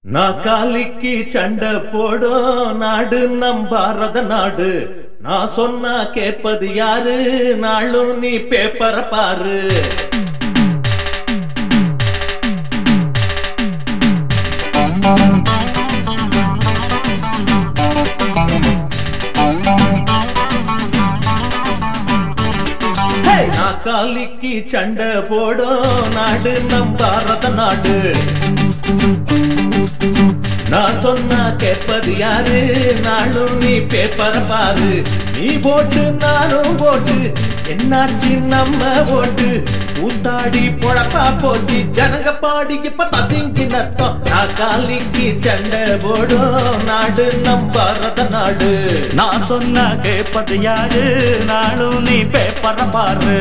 நாக்காலிக்கு சண்டை போடும் நாடு நம் பாரத நாடு நான் சொன்னா கேட்பது யாரு நாளும் நீ பேப்பர பாரு ஹே! நாக்காலிக்கு சண்டை போடும் நாடு நம் பாரத நாடு நான் சொன்னா கேட்பது யாரு நாளும் நீ பேப்பர பாரு நீ போட்டு நானும் போட்டு என்னாச்சு நம்ம ஓட்டு கூத்தாடி பொழப்பா போச்சு ஜனங்க பாடி இப்ப ததிங்கி நத்தம் நான் காலிக்கு சண்டை போடும் நாடு நம் பாரத நாடு நான் சொன்ன கேட்பது யாரு நாளும் நீ பேப்பர பாரு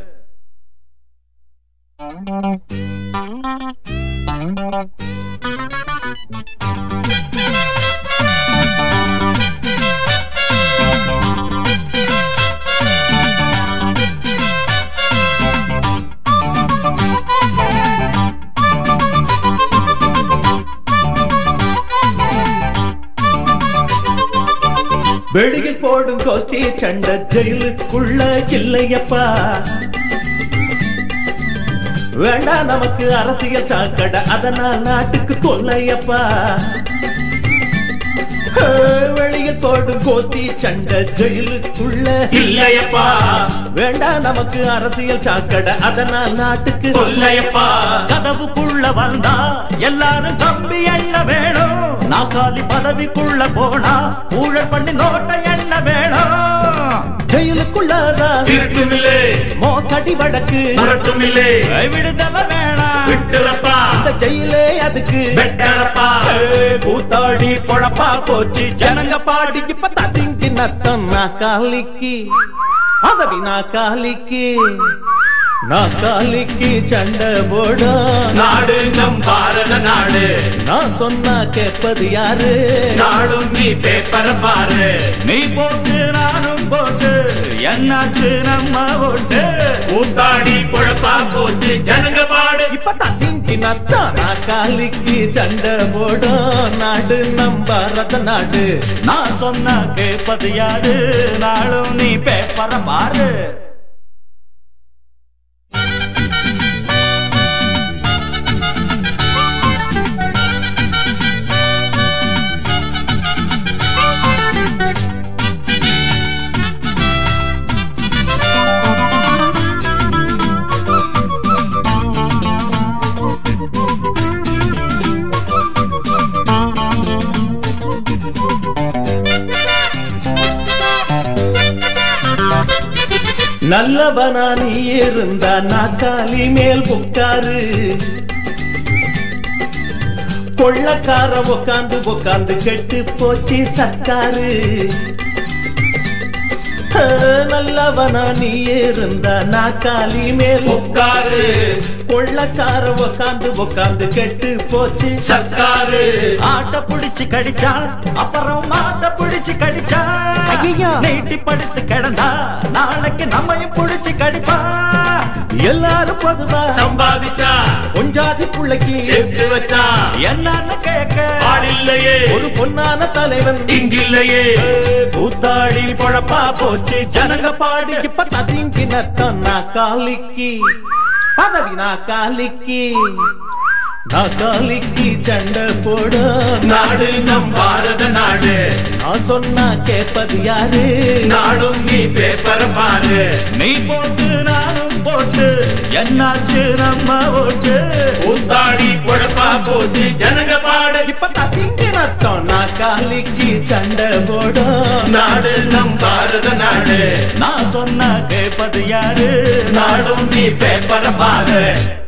வெளியில் போடும் கோஷ்டி சண்டை ஜெயிலுக்குள்ள இல்லையப்பா வேண்டாம் நமக்கு அரசியல் சாக்கடை அதனால் நாட்டுக்கு கொல்லையப்பா ஹே, வெளியில் போடும் கோஷ்டி சண்டை ஜெயிலுக்குள்ள இல்லையப்பா வேண்டாம் நமக்கு அரசியல் சாக்கடை அதனால் நாட்டுக்கு கொல்லையப்பா கதவுக்குள்ள வந்தா எல்லாரும் தம்பி எண்ண வேணும் நாக்காளி பதவிக்குள்ள போனா ஊழல் பண்ணி நோட்டை எண்ண வேணும் ஜெயிலுக்குள்ளதான் திருட்டுமில்லே மோசடி வழக்கு மரட்டுமில்லே விடுதலை வேணாம் விட்டுறப்பா இந்த ஜெயிலே அதுக்கு வெட்டறப்பா கூத்தாடி பொழப்பா போச்சு ஜனங்க பாடி இப்ப ததிங்கி நத்தம் நாக்காலிக்கு பதவி நாக்காலிக்கு நாக்காலிக்கு சண்டை போடும் நாடு நம் பாரத நாடு நான் சொன்னா கேட்பது யாரு நாடும் நீ பேப்பர பாரு நீ போட்டு நானும் போட்டு என்னாச்சு நம்ம ஓட்டு கூத்தாடி குழப்பா போச்சு ஜனங்க பாடு இப்ப ததிங்கி நத்தம் நாக்காலிக்கு சண்டை போடும் நாடு நம் பாரத நாடு நான் சொன்ன கேட்பது யாரு நாளும் நீ பேப்பர பாரு நல்லவனா நீ இருந்தா நாக்காலி மேல் உட்காரு கொள்ளக்கார உக்காந்து உக்காந்து கெட்டு போச்சு சர்க்காரு ஆ, நல்லவனா நீ இருந்தா நாக்காலி மேல் உட்காரு கொள்ளக்கார உக்காந்து உக்காந்து கெட்டு போச்சு சர்க்காரு ஆட்ட புடிச்சு கடிச்சா அப்புறம் மாட்ட புடிச்சு கடிச்சா ஐயையோ. நீட்டி படுத்து கிடந்தா நாளைக்கு நம்மையும் புடிச்சு கடிப்பா எல்லாரும் பொதுவா சம்பாதிச்சா கொஞ்சாதி புள்ளைக்கு சேர்த்து வச்சா என்னன்னு கேட்க ஆளில்லையே ஒரு பொன்னான தலைவன் இங்கில்லையே கூத்தாடி பொழப்பா போச்சு ஜனங்க பாடி இப்ப ததிங்கி நத்தம் நாக்காலிக்கு பதவி நாக்காலிக்கு நாக்காலிக்கு சண்டை போடும் நாடு நம் பாரத நாடு நான் சொன்னா கேட்பது யாரு நாடும் நீ பேப்பர் பாரு நீ போட்டு நானும் போட்டு என்னாச்சு நம்ம ஓட்டு கூத்தாடி குழப்பா போச்சு ஜனங்க பாடு இப்ப ததிங்கி நத்தம் நாக்காலிக்கு சண்டை போடும் நாடு நம் பாரத நாடு நான் சொன்ன கேட்பது யாரு நாடும் நீ பேப்பர் பாரு